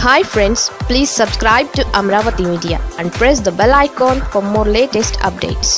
hi friends please subscribe to Amaravati media and press the bell icon for more latest updates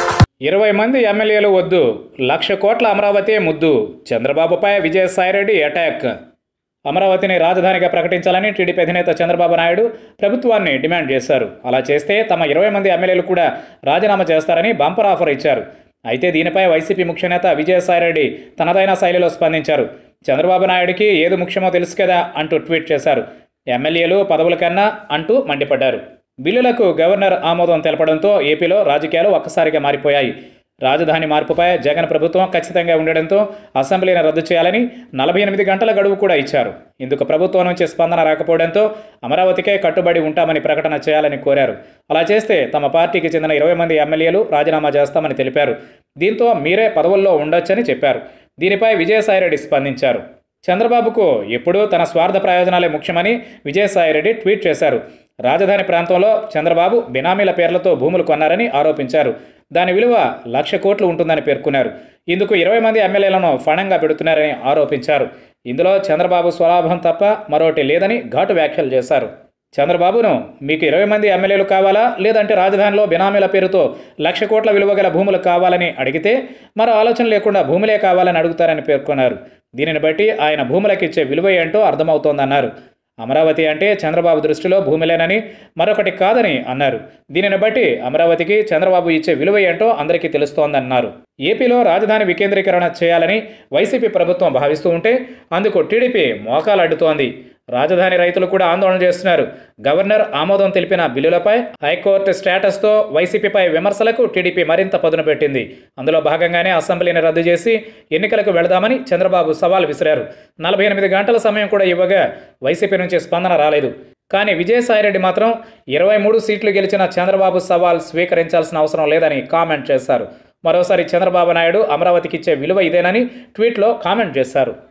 ఇరవై మంది ఎమ్మెల్యేలు వద్దు లక్ష కోట్ల అమరావతి ముద్దు చంద్రబాబుపై విజయసాయిరెడ్డి అటాక్ అమరావతిని రాజధానిగా ప్రకటించాలని టీడీపీ అధినేత చంద్రబాబు నాయుడు ప్రభుత్వాన్ని డిమాండ్ చేశారు అలా చేస్తే తమ ఇరవై మంది ఎమ్మెల్యేలు కూడా రాజీనామా చేస్తారని బంపర్ ఆఫర్ ఇచ్చారు అయితే దీనిపై వైసీపీ ముఖ్యనేత విజయసాయిరెడ్డి తనదైన శైలిలో స్పందించారు చంద్రబాబు నాయుడికి ఏది ముఖ్యమో తెలుసు కదా అంటూ ట్వీట్ చేశారు ఎమ్మెల్యేలు పదవుల కన్నా అంటూ మండిపడ్డారు బిల్లులకు గవర్నర్ ఆమోదం తెలపడంతో ఏపీలో రాజకీయాలు ఒక్కసారిగా మారిపోయాయి రాజధాని మార్పుపై జగన్ ప్రభుత్వం ఖచ్చితంగా ఉండడంతో అసెంబ్లీని రద్దు చేయాలని నలభై ఎనిమిది గంటల గడువు కూడా ఇచ్చారు ఇందుకు ప్రభుత్వం నుంచి స్పందన రాకపోవడంతో అమరావతికే కట్టుబడి ఉంటామని ప్రకటన చేయాలని కోరారు అలా చేస్తే తమ పార్టీకి చెందిన ఇరవై మంది ఎమ్మెల్యేలు రాజీనామా చేస్తామని తెలిపారు దీంతో మీరే పదవుల్లో ఉండొచ్చని చెప్పారు దీనిపై విజయసాయిరెడ్డి స్పందించారు చంద్రబాబుకు ఎప్పుడూ తన స్వార్థ ప్రయోజనాలే ముఖ్యమని విజయసాయిరెడ్డి ట్వీట్ చేశారు రాజధాని ప్రాంతంలో చంద్రబాబు బినామీల పేర్లతో భూములు కొన్నారని ఆరోపించారు దాని విలువ లక్ష కోట్లు ఉంటుందని పేర్కొన్నారు ఇందుకు ఇరవై మంది ఎమ్మెల్యేలను ఫణంగా పెడుతున్నారని ఆరోపించారు ఇందులో చంద్రబాబు స్వలాభం తప్ప మరోటి లేదని ఘాటు వ్యాఖ్యలు చేశారు చంద్రబాబును మీకు ఇరవై మంది ఎమ్మెల్యేలు కావాలా లేదంటే రాజధానిలో బినామీల పేరుతో లక్ష కోట్ల విలువ గల భూములు కావాలని అడిగితే మరో ఆలోచన లేకుండా భూములే కావాలని అడుగుతారని పేర్కొన్నారు దీనిని బట్టి ఆయన భూములకు ఇచ్చే విలువ ఏంటో అర్థమవుతోందన్నారు అమరావతి అంటే చంద్రబాబు దృష్టిలో భూమిలేనని మరొకటి కాదని అన్నారు దీనిని బట్టి అమరావతికి చంద్రబాబు ఇచ్చే విలువ ఏంటో అందరికీ తెలుస్తోందన్నారు ఏపీలో రాజధాని వికేంద్రీకరణ చేయాలని వైసీపీ ప్రభుత్వం భావిస్తూ ఉంటే అందుకు టీడీపీ మోకాలు అడ్డుతోంది రాజధాని రైతులు కూడా ఆందోళన చేస్తున్నారు గవర్నర్ ఆమోదం తెలిపిన బిల్లులపై హైకోర్టు స్టేటస్తో వైసీపీపై విమర్శలకు టీడీపీ మరింత పదును పెట్టింది అందులో భాగంగానే అసెంబ్లీని రద్దు చేసి ఎన్నికలకు వెళదామని చంద్రబాబు సవాల్ విసిరారు నలభై ఎనిమిది గంటల సమయం కూడా ఇవ్వగా వైసీపీ నుంచి స్పందన రాలేదు కానీ విజయసాయిరెడ్డి మాత్రం ఇరవై మూడు సీట్లు గెలిచిన చంద్రబాబు సవాల్ స్వీకరించాల్సిన అవసరం లేదని కామెంట్ చేశారు మరోసారి చంద్రబాబు నాయుడు అమరావతికి ఇచ్చే విలువ ఇదేనని ట్వీట్లో కామెంట్ చేశారు